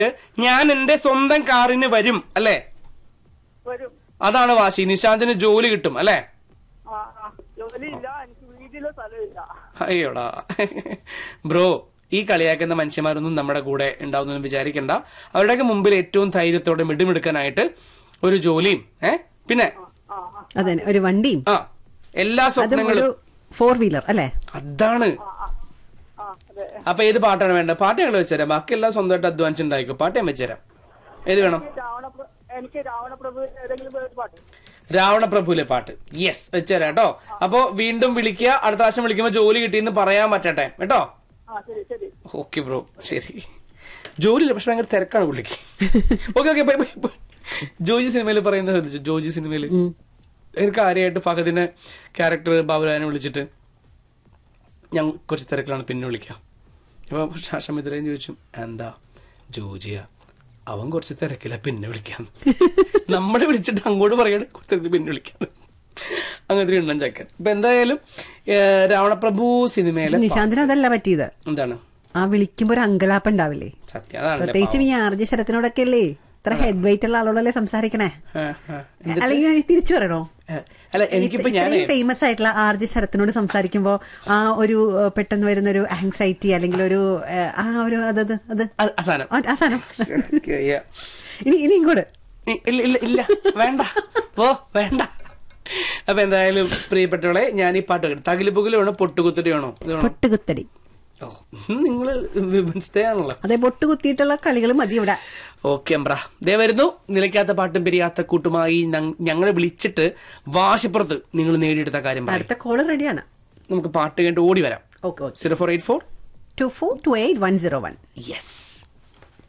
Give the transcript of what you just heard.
ഞാൻ എന്റെ സ്വന്തം കാറിന് വരും അല്ലേ വരും അതാണ് വാശി നിശാന്തിന് ജോലി കിട്ടും അല്ലേ ആ ആ ജോലിയില്ല എനിക്ക് വീട്ടിലെ സ്ഥലമില്ല അയ്യോടാ ബ്രോ ഈ കളിയാക്കുന്ന മനുഷ്യന്മാരൊന്നും നമ്മുടെ കൂടെ ഉണ്ടാവുന്നൊന്നും വിചാരിക്കണ്ട അവരുടെയൊക്കെ മുമ്പിൽ ഏറ്റവും ധൈര്യത്തോടെ മിടുമിടുക്കാനായിട്ട് ഒരു ജോലിയും ഏ പിന്നെ ആ ആ അതെ ഒരു വണ്ടിയും ആ എല്ലാ അതും ഒരു സ്വപ്നങ്ങളും ഫോർ വീലർ അല്ലേ അതാണ് ആ അതെ അപ്പൊ ഏത് പാട്ടാണ് വേണ്ടത് പാട്ട് ഞങ്ങൾ വെച്ചുതരാം ബാക്കി എല്ലാം സ്വന്തമായിട്ട് അധ്വാനിച്ച് ഉണ്ടായിക്കോ പാട്ട് ഞാൻ വെച്ചുതരാം ഏത് വേണം രാവണപ്ര എനിക്ക് രാവണപ്രഭു ഏതെങ്കിലും ഒരു പാട്ട് രാവണപ്രഭുവിലെ പാട്ട് യെസ് വെച്ചുതരാം കേട്ടോ അപ്പോ വീണ്ടും വിളിക്കുക അടുത്ത പ്രാവശ്യം വിളിക്കുമ്പോ ജോലി കിട്ടിയെന്ന് പറയാൻ പറ്റട്ടെ കേട്ടോ ആ ശരി ശരി ഓക്കെ ബ്രോ ശരി ജോലിയില്ല പക്ഷെ ഭയങ്കര തിരക്കാണ് പുള്ളിക്ക് okay okay bye bye bye Joji സിനിമയിൽ പറയുന്നത് ശ്രദ്ധിച്ചു ജോജി സിനിമയിൽ ഒരു കാര്യമായിട്ട് ഫഹദിനെ ക്യാരക്ടർ ബാബുരാനെ വിളിച്ചിട്ട് ഞാൻ കുറച്ച് തിരക്കിലാണ് പിന്നെ വിളിക്കാം അപ്പൊ ഷമിത്രയും ചോദിച്ചു എന്താ ജോജിയ അവൻ കുറച്ച് തിരക്കില്ല പിന്നെ വിളിക്കാം നമ്മളെ വിളിച്ചിട്ട് അങ്ങോട്ട് പറയാണ് കുറച്ച് തിരക്ക് പിന്നെ വിളിക്കാം അങ്ങനത്തെ ഒരു ഉണ്ടൻ ചക്കൻ ഇപ്പൊ എന്തായാലും ഏഹ്, രാവണപ്രഭു സിനിമയിലെ പാ- നിശാന്തിന് അതല്ല പറ്റിയത് എന്താണ് ആ വിളിക്കുമ്പോ ഒരു അങ്കലാപ്പ് ഉണ്ടാവില്ലേ സത്യം അതാണ് പ്രത്യേകിച്ചും ഈ ആർജ ശരത്തിനോടൊക്കെ അല്ലേ ഇത്ര ഹെഡ് വെയിറ്റ് ഉള്ള ആളോടല്ലേ സംസാരിക്കണേ അല്ലെങ്കിൽ തിരിച്ചു പറയണോ അല്ല എനിക്കിപ്പോ ഞാൻ ഫേമസ് ആയിട്ടുള്ള ആർ ജെ ശരത്തിനോട് സംസാരിക്കുമ്പോ ആ ഒരു ഏഹ്, പെട്ടെന്ന് വരുന്ന ഒരു ആങ്സൈറ്റി അല്ലെങ്കിൽ ഒരു ഏഹ്, ആ ഒരു അതത് അത് അവസാനം ആ ആ സാധനം ഇനി ഇനി ഇങ്ങോട്ട് ഇല്ല ഇല്ല ഇല്ല വേണ്ട ഓ വേണ്ട അപ്പൊ എന്തായാലും പ്രിയപ്പെട്ടവളെ ഞാൻ ഈ പാട്ട് കേട്ടു തകില് പുകില് വേണോ പൊട്ടുകുത്തിട്ട് വേണോ ഇത് വേണോ പൊട്ടുകുത്തടി ഓ നിങ്ങള് വിമൻസ് ഡേ ആണല്ലോ അതെ പൊട്ടുകുത്തിയിട്ടുള്ള കളികൾ മതി ഇവിടെ ഓക്കെ അമ്പ്ര ദേ വരുന്നു നിലയ്ക്കാത്ത പാട്ടും പിരിയാത്ത കൂട്ടുമായി ഞങ്ങ- ഞങ്ങളെ വിളിച്ചിട്ട് വാശിപ്പുറത്ത് നിങ്ങൾ നേടിയെടുത്ത കാര്യം പറയും അടുത്ത കോളർ റെഡിയാണ് നമുക്ക് പാട്ട് കേട്ട് ഓടി വരാം okay okay zero four eight four two four two eight one zero one yes